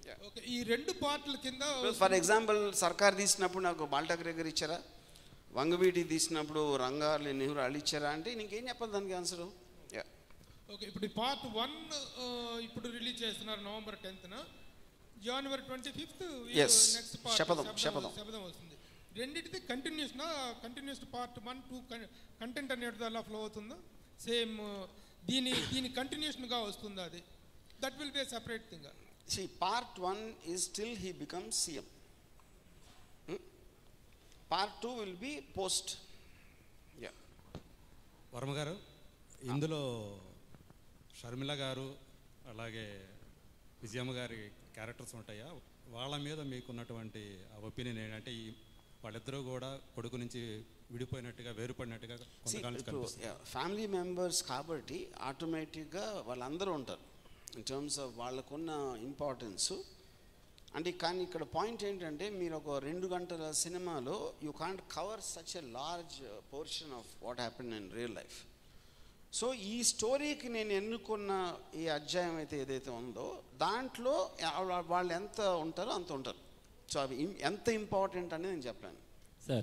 Okay ఈ రెండు పార్ట్ల కింద ఫర్ ఎగ్జాంపుల్ సర్కార్ తీసినప్పుడు నాకు బాల్టాక్ దగ్గర ఇచ్చారా వంగవీటి తీసినప్పుడు రంగాలి నెహ్రూ వాళ్ళు ఇచ్చారా అంటే నీకేం చెప్పాలి దానికి ఆన్సరు యా ఓకే ఇప్పుడు పార్ట్ వన్ ఇప్పుడు రిలీజ్ చేస్తున్నారు నవంబర్ టెన్త్న జనవరి twenty fifth Yes. Next part Shapatham, Shapatham. Shapatham వస్తుంది రెండింటిది continuation continues part one two content అనేది దానిలో ఫ్లో అవుతుందా సేమ్ దీని దీని కంటిన్యూషన్గా వస్తుందా అది that will be separate thing See, part one is till he becomes CM. Hmm? Part two will be post. Yeah. Varma గారు ఇందులో షర్మిల గారు అలాగే విజయమ్మ గారి క్యారెక్టర్స్ ఉంటాయా వాళ్ళ మీద మీకున్నటువంటి ఒపీనియన్ ఏంటంటే ఈ వాళ్ళిద్దరూ కూడా కొడుకు నుంచి విడిపోయినట్టుగా వేరుపడినట్టుగా See, కొంతకాలం నుంచి ఇప్పుడు కనిపిస్తుంది ఫ్యామిలీ మెంబర్స్ కాబట్టి ఆటోమేటిక్గా వాళ్ళందరూ ఉంటారు ఇన్ టర్మ్స్ ఆఫ్ వాళ్ళకున్న ఇంపార్టెన్స్ అంటే కానీ ఇక్కడ పాయింట్ ఏంటంటే మీరు ఒక రెండు గంటల సినిమాలో you can't cover such a large portion of what happen in real life so ఈ స్టోరీకి నేను ఎన్నుకున్న ఈ అధ్యాయం అయితే ఏదైతే ఉందో దాంట్లో వా- వాళ్ళు ఎంత ఉంటారో అంత ఉంటారు సో అవి ఇం- ఎంత ఇంపార్టెంట్ అనేది నేను చెప్పలేను సార్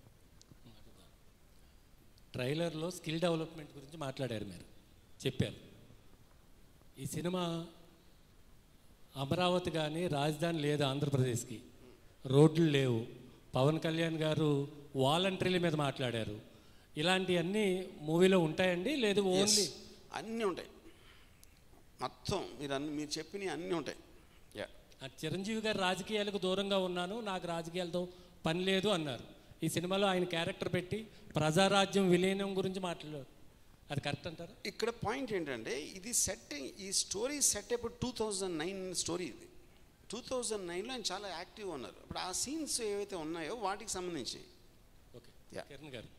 ట్రైలర్లో స్కిల్ డెవలప్మెంట్ గురించి మాట్లాడారు మీరు చెప్పారు ఈ సినిమా అమరావతి కానీ రాజధాని లేదు ఆంధ్రప్రదేశ్కి రోడ్లు లేవు పవన్ కళ్యాణ్ గారు వాలంటరీల మీద మాట్లాడారు ఇలాంటివన్నీ మూవీలో ఉంటాయండి లేదు ఓన్లీ Yes. అన్నీ ఉంటాయి మొత్తం మీరు అన్ని మీరు చెప్పినవి అన్నీ ఉంటాయి యా ఆ చిరంజీవి గారు రాజకీయాలకు దూరంగా ఉన్నాను నాకు రాజకీయాలతో పని లేదు అన్నారు ఈ సినిమాలో ఆయన క్యారెక్టర్ పెట్టి ప్రజారాజ్యం విలీనం గురించి మాట్లాడారు అది కరెక్ట్ అంటారా ఇక్కడ పాయింట్ ఏంటంటే ఇది సెట్టింగ్ ఈ స్టోరీ సెట్ ఇప్పుడు టూ థౌజండ్ నైన్ స్టోరీ ఇది టూ థౌజండ్ నైన్లో ఆయన చాలా యాక్టివ్గా ఉన్నారు ఇప్పుడు ఆ సీన్స్ ఏవైతే ఉన్నాయో వాటికి సంబంధించి ఓకే Yeah. కిరణ్ గారు